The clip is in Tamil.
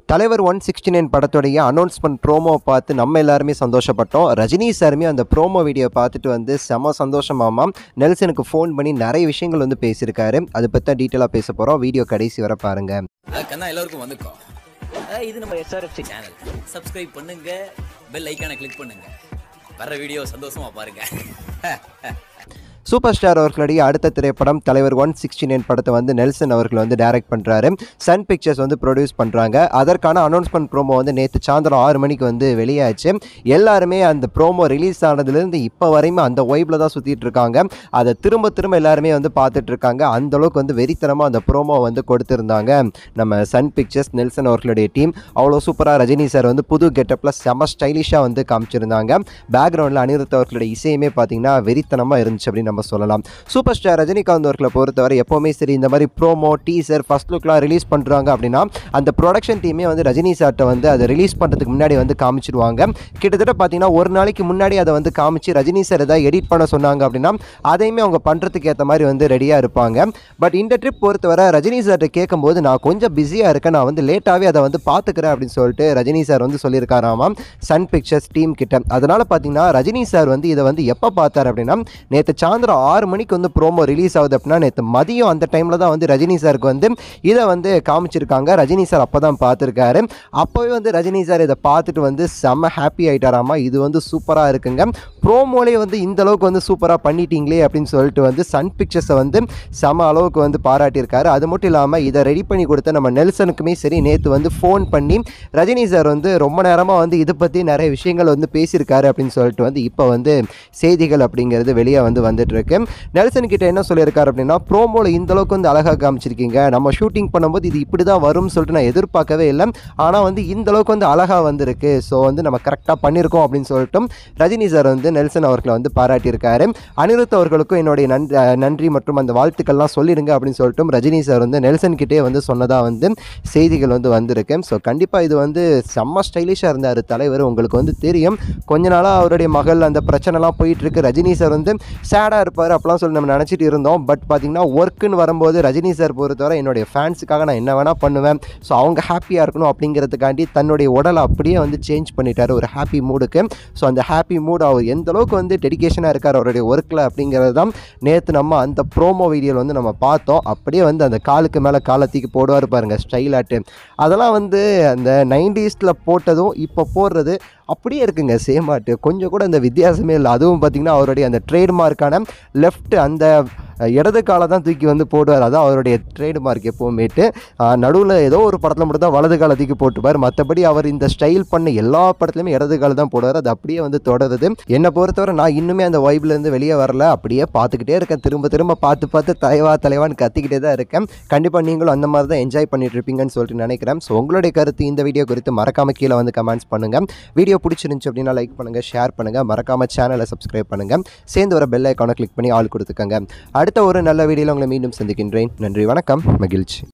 தலைவர் ஒன் சிக்ஸ்டி நைன் படத்துடைய அனௌன்ஸ்மெண்ட் ப்ரோமோ பார்த்து நம்ம எல்லாருமே சந்தோஷப்பட்டோம் ரஜினி சாருமே அந்த ப்ரோமோ வீடியோ பார்த்துட்டு வந்து செம சந்தோஷமாமா நெல்சனுக்கு ஃபோன் பண்ணி நிறைய விஷயங்கள் வந்து பேசியிருக்காரு அதை பற்றி தான் டீட்டெயிலாக பேச போகிறோம் வீடியோ கடைசி வர பாருங்க கண்ணா எல்லாருக்கும் வந்திருக்கோம் அஹ் இது நம்ம எஸ்ஆர்எஃப்சி சேனல் சப்ஸ்கிரைப் பண்ணுங்க பெல் ஐக்கானை கிளிக் பண்ணுங்க வர வீடியோ சந்தோஷமா பாருங்க சூப்பர் ஸ்டார் அவர்களுடைய அடுத்த திரைப்படம் தலைவர் ஒன் சிக்ஸ்டி நைன் படத்தை வந்து நெல்சன் அவர்கள் வந்து டைரக்ட் பண்ணுறாரு சன் பிக்சர்ஸ் வந்து ப்ரொடியூஸ் பண்ணுறாங்க அதற்கான அனௌன்ஸ்மெண்ட் ப்ரோமோ வந்து நேற்று சாயந்தரம் ஆறு மணிக்கு வந்து வெளியாச்சு எல்லாருமே அந்த ப்ரோமோ ரிலீஸ் ஆனதுலேருந்து இப்போ வரையுமே அந்த ஒய்பில் தான் சுற்றிட்டு இருக்காங்க அதை திரும்ப திரும்ப எல்லாருமே வந்து பார்த்துட்டு இருக்காங்க அந்த அளவுக்கு வந்து வெறித்தனமாக அந்த ப்ரோமோ வந்து கொடுத்துருந்தாங்க நம்ம சன் பிக்சர்ஸ் நெல்சன் அவர்களுடைய டீம் அவ்வளோ சூப்பராக ரஜினி சார் வந்து புது கெட்டப்பில் செம ஸ்டைலிஷாக வந்து காமிச்சிருந்தாங்க பேக்ரவுண்டில் அனிருத் அவர்களுடைய இசையுமே பார்த்தீங்கன்னா வெறித்தனமாக இருந்துச்சு அப்படின்னு நம்ம சொல்லலாம் சூப்பர் ஸ்டார் ரஜினிகாந்த் அவர்களை பொறுத்தவரை எப்போவுமே சரி இந்த மாதிரி ப்ரோமோ டீசர் ஃபர்ஸ்ட் லுக்லாம் ரிலீஸ் பண்ணுறாங்க அப்படின்னா அந்த ப்ரொடக்ஷன் டீமே வந்து ரஜினி சார்ட்ட வந்து அதை ரிலீஸ் பண்ணுறதுக்கு முன்னாடி வந்து காமிச்சிடுவாங்க கிட்டத்தட்ட பார்த்தீங்கன்னா ஒரு நாளைக்கு முன்னாடி அதை வந்து காமிச்சு ரஜினி சார் ஏதாவது எடிட் பண்ண சொன்னாங்க அப்படின்னா அதையுமே அவங்க பண்ணுறதுக்கு ஏற்ற மாதிரி வந்து ரெடியாக இருப்பாங்க பட் இந்த ட்ரிப் பொறுத்தவரை ரஜினி சார்ட்ட கேட்கும்போது நான் கொஞ்சம் பிஸியாக இருக்கேன் நான் வந்து லேட்டாகவே அதை வந்து பார்த்துக்கிறேன் அப்படின்னு சொல்லிட்டு ரஜினி சார் வந்து சொல்லியிருக்காராமாம் சன் பிக்சர்ஸ் டீம் கிட்ட அதனால் பார்த்தீங்கன்னா ரஜினி சார் வந்து இதை வந்து எப்போ பார்த்தார் அப்படின்னா நேற்று சாயந்தரம் ஆறு மணிக்கு வந்து ப்ரோமோ ரிலீஸ் ஆகுது அப்படின்னா நேற்று மதியம் அந்த டைமில் தான் வந்து ரஜினி சாருக்கு வந்து இதை வந்து காமிச்சிருக்காங்க ரஜினி சார் அப்போ தான் பார்த்துருக்காரு அப்போவே வந்து ரஜினி சார் இதை பார்த்துட்டு வந்து செம்ம ஹாப்பி ஆகிட்டாராமா இது வந்து சூப்பராக இருக்குங்க ப்ரோமோலே வந்து இந்த அளவுக்கு வந்து சூப்பராக பண்ணிட்டீங்களே அப்படின்னு சொல்லிட்டு வந்து சன் பிக்சர்ஸை வந்து செம அளவுக்கு வந்து பாராட்டியிருக்காரு அது மட்டும் இல்லாமல் இதை ரெடி பண்ணி கொடுத்த நம்ம நெல்சனுக்குமே சரி நேற்று வந்து ஃபோன் பண்ணி ரஜினி சார் வந்து ரொம்ப நேரமாக வந்து இதை பற்றி நிறைய விஷயங்கள் வந்து பேசியிருக்காரு அப்படின்னு சொல்லிட்டு வந்து இப்போ வந்து செய்திகள் அப்படிங்கிறது வெளியே வந்து வந்துட்டு இருக்கு நெல்சன் கிட்ட என்ன சொல்லியிருக்காரு அப்படின்னா ப்ரோமோவில் இந்த அளவுக்கு வந்து அழகாக காமிச்சிருக்கீங்க நம்ம ஷூட்டிங் பண்ணும்போது இது இப்படி தான் வரும்னு சொல்லிட்டு நான் எதிர்பார்க்கவே இல்லை ஆனால் வந்து இந்த அளவுக்கு வந்து அழகாக வந்திருக்கு ஸோ வந்து நம்ம கரெக்டாக பண்ணியிருக்கோம் அப்படின்னு சொல்லிட்டு ரஜினி சார் வந்து நெல்சன் அவர்களை வந்து பாராட்டியிருக்காரு அனிருத் அவர்களுக்கும் என்னுடைய நன்றி நன்றி மற்றும் அந்த வாழ்த்துக்கள்லாம் சொல்லிடுங்க அப்படின்னு சொல்லிட்டு ரஜினி சார் வந்து நெல்சன் கிட்டே வந்து சொன்னதாக வந்து செய்திகள் வந்து வந்திருக்கு ஸோ கண்டிப்பாக இது வந்து செம்ம ஸ்டைலிஷாக இருந்தார் தலைவர் உங்களுக்கு வந்து தெரியும் கொஞ்ச நாளாக அவருடைய மகள் அந்த பிரச்சனைலாம் போயிட்டு இருக்கு ரஜினி சார் வந்து சேடாக இருப்பார் அப்பலாம் சொல்லி நம்ம நினச்சிட்டு இருந்தோம் பட் பார்த்தீங்கன்னா ஒர்க்குன்னு வரும்போது ரஜினி சார் பொறுத்தவரை என்னுடைய ஃபேன்ஸுக்காக நான் என்ன வேணால் பண்ணுவேன் ஸோ அவங்க ஹாப்பியாக இருக்கணும் அப்படிங்கிறதுக்காண்டி தன்னுடைய உடலை அப்படியே வந்து சேஞ்ச் பண்ணிட்டாரு ஒரு ஹாப்பி மூடுக்கு ஸோ அந்த ஹாப்பி மூட் அவர் எந்த அளவுக்கு வந்து டெடிகேஷனாக இருக்கார் அவருடைய ஒர்க்கில் அப்படிங்கிறது தான் நேற்று நம்ம அந்த ப்ரோமோ வீடியோவில் வந்து நம்ம பார்த்தோம் அப்படியே வந்து அந்த காலுக்கு மேலே காலத்திக்கு போடுவார் பாருங்க ஸ்டைலாட்டு அதெல்லாம் வந்து அந்த நைன்டிஸில் போட்டதும் இப்போ போடுறது அப்படியே இருக்குங்க சேம் ஆட்டு கொஞ்சம் கூட அந்த வித்தியாசமே இல்லை அதுவும் பார்த்திங்கன்னா அவருடைய அந்த ட்ரேட்மார்க்கான லெஃப்ட் அந்த இடது காலை தான் தூக்கி வந்து போடுவார் அதான் அவருடைய ட்ரேட்மார்க் எப்போவுமேட்டு நடுவில் ஏதோ ஒரு படத்தில் மட்டும் தான் வலது காலை தூக்கி போட்டுப்பார் மற்றபடி அவர் இந்த ஸ்டைல் பண்ண எல்லா படத்துலையுமே இடது காலை தான் போடுவார் அது அப்படியே வந்து தொடருது என்னை பொறுத்தவரை நான் இன்னுமே அந்த வைப்லேருந்து வெளியே வரல அப்படியே பார்த்துக்கிட்டே இருக்கேன் திரும்ப திரும்ப பார்த்து பார்த்து தலைவா தலைவான்னு கத்திக்கிட்டே தான் இருக்கேன் கண்டிப்பாக நீங்களும் அந்த மாதிரி தான் என்ஜாய் பண்ணிட்டு இருப்பீங்கன்னு சொல்லிட்டு நினைக்கிறேன் ஸோ உங்களுடைய கருத்து இந்த வீடியோ குறித்து மறக்காம கீழே வந்து கமெண்ட்ஸ் பண்ணுங்கள் வீடியோ பிடிச்சிருந்துச்சு அப்படின்னா லைக் பண்ணுங்கள் ஷேர் பண்ணுங்கள் மறக்காம சேனலை சப்ஸ்கிரைப் பண்ணுங்கள் சேர்ந்து வர பெல் ஐக்கானை கிளிக் பண்ணி ஆள் கொடுத்துக்கங்க அடுத்த ஒரு நல்ல வீடியோவில் உங்களை மீண்டும் சந்திக்கின்றேன் நன்றி வணக்கம் மகிழ்ச்சி